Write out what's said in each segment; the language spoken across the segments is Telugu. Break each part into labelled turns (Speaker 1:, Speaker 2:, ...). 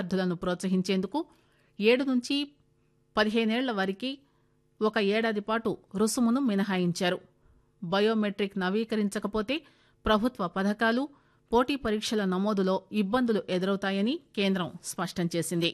Speaker 1: విద్యార్థులను ప్రోత్సహించేందుకు ఏడు నుంచి పదిహేనేళ్ల వారికి ఒక ఏడాది పాటు రుసుమును మినహాయించారు బయోమెట్రిక్ నవీకరించకపోతే ప్రభుత్వ పథకాలు పోటీ పరీక్షల నమోదులో ఇబ్బందులు ఎదురవుతాయని కేంద్రం స్పష్టం చేసింది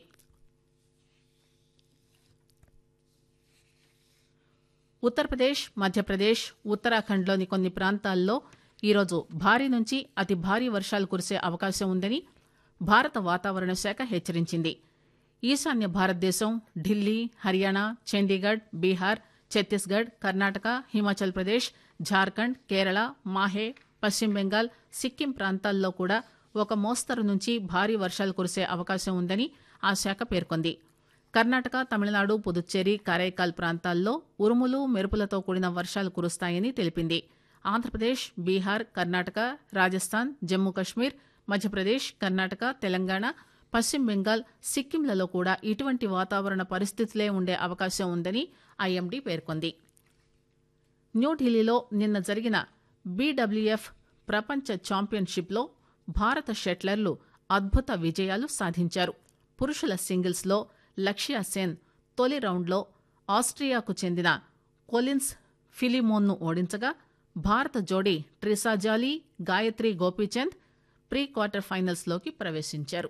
Speaker 1: ఉత్తరప్రదేశ్ మధ్యప్రదేశ్ ఉత్తరాఖండ్లోని కొన్ని ప్రాంతాల్లో ఈరోజు భారీ నుంచి అతి భారీ వర్షాలు కురిసే అవకాశం ఉందని భారత వాతావరణ శాఖ హెచ్చరించింది ఈశాన్య భారతదేశం ఢిల్లీ హర్యానా చండీగఢ్ బీహార్ ఛత్తీస్గఢ్ కర్ణాటక హిమాచల్ ప్రదేశ్ ఝార్ఖండ్ కేరళ మాహే పశ్చిమ బెంగాల్ సిక్కిం ప్రాంతాల్లో కూడా ఒక మోస్తరు నుంచి భారీ వర్షాలు కురిసే అవకాశం ఉందని ఆ శాఖ పేర్కొంది కర్ణాటక తమిళనాడు పుదుచ్చేరి కరైకాల్ ప్రాంతాల్లో ఉరుములు మెరుపులతో కూడిన వర్షాలు కురుస్తాయని తెలిపింది ఆంధ్రప్రదేశ్ బీహార్ కర్ణాటక రాజస్థాన్ జమ్మూ కశ్మీర్ మధ్యప్రదేశ్ కర్ణాటక తెలంగాణ పశ్చిమ బెంగాల్ సిక్కింలలో కూడా ఇటువంటి వాతావరణ పరిస్థితులే ఉండే అవకాశం ఉందని ఐఎండీ పేర్కొంది న్యూఢిల్లీలో నిన్న జరిగిన బీడబ్ల్యూఎఫ్ ప్రపంచ ఛాంపియన్షిప్లో భారత షట్లర్లు అద్భుత విజయాలు సాధించారు పురుషుల సింగిల్స్లో లక్ష్య సేన్ తొలి రౌండ్లో ఆస్ట్రియాకు చెందిన కొలిన్స్ ఫిలిమోన్ను ఓడించగా భారత జోడీ ట్రిసాజాలి గాయత్రి గోపీచంద్ ప్రీ క్వార్టర్ ఫైనల్స్లోకి ప్రవేశించారు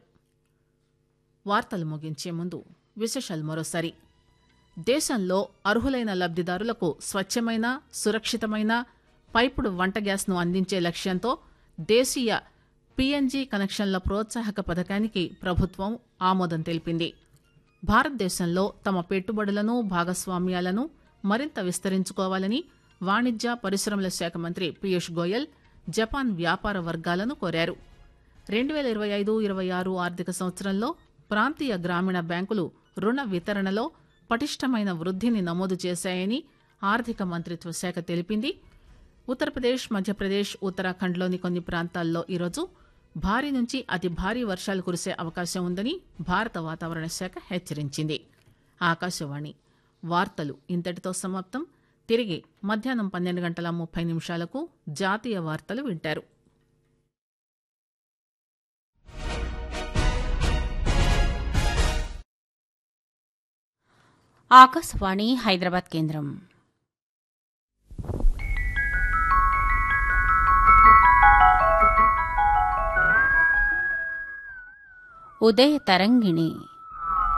Speaker 1: వార్తలు ముగించే ముందు విశేషాలు మరోసారి దేశంలో అర్హులైన లబ్దిదారులకు స్వచ్ఛమైన సురక్షితమైన పైపుడు వంట గ్యాస్ను అందించే లక్ష్యంతో దేశీయ పీఎన్జీ కనెక్షన్ల ప్రోత్సాహక పథకానికి ప్రభుత్వం ఆమోదం తెలిపింది భారతదేశంలో తమ పెట్టుబడులను భాగస్వామ్యాలను మరింత విస్తరించుకోవాలని వాణిజ్య పరిశ్రమల శాఖ మంత్రి పీయూష్ గోయల్ జపాన్ వ్యాపార వర్గాలను కోరారు రెండు వేల ఇరవై ఐదు ఇరవై ఆరు ఆర్థిక సంవత్సరంలో ప్రాంతీయ గ్రామీణ బ్యాంకులు రుణ వితరణలో పటిష్టమైన వృద్ధిని నమోదు చేశాయని ఆర్థిక మంత్రిత్వ శాఖ తెలిపింది ఉత్తరప్రదేశ్ మధ్యప్రదేశ్ ఉత్తరాఖండ్లోని కొన్ని ప్రాంతాల్లో ఈరోజు భారీ నుంచి అతి భారీ వర్షాలు కురిసే అవకాశం ఉందని భారత వాతావరణ శాఖ హెచ్చరించింది ఆకాశవాణి వార్తలు ఇంతటితో సమాప్తం తిరిగి మధ్యాహ్నం పన్నెండు గంటల ముప్పై నిమిషాలకు జాతీయ వార్తలు వింటారు
Speaker 2: ఆకాశవాణి హైదరాబాద్ కేంద్రం ఉదయ తరంగిణి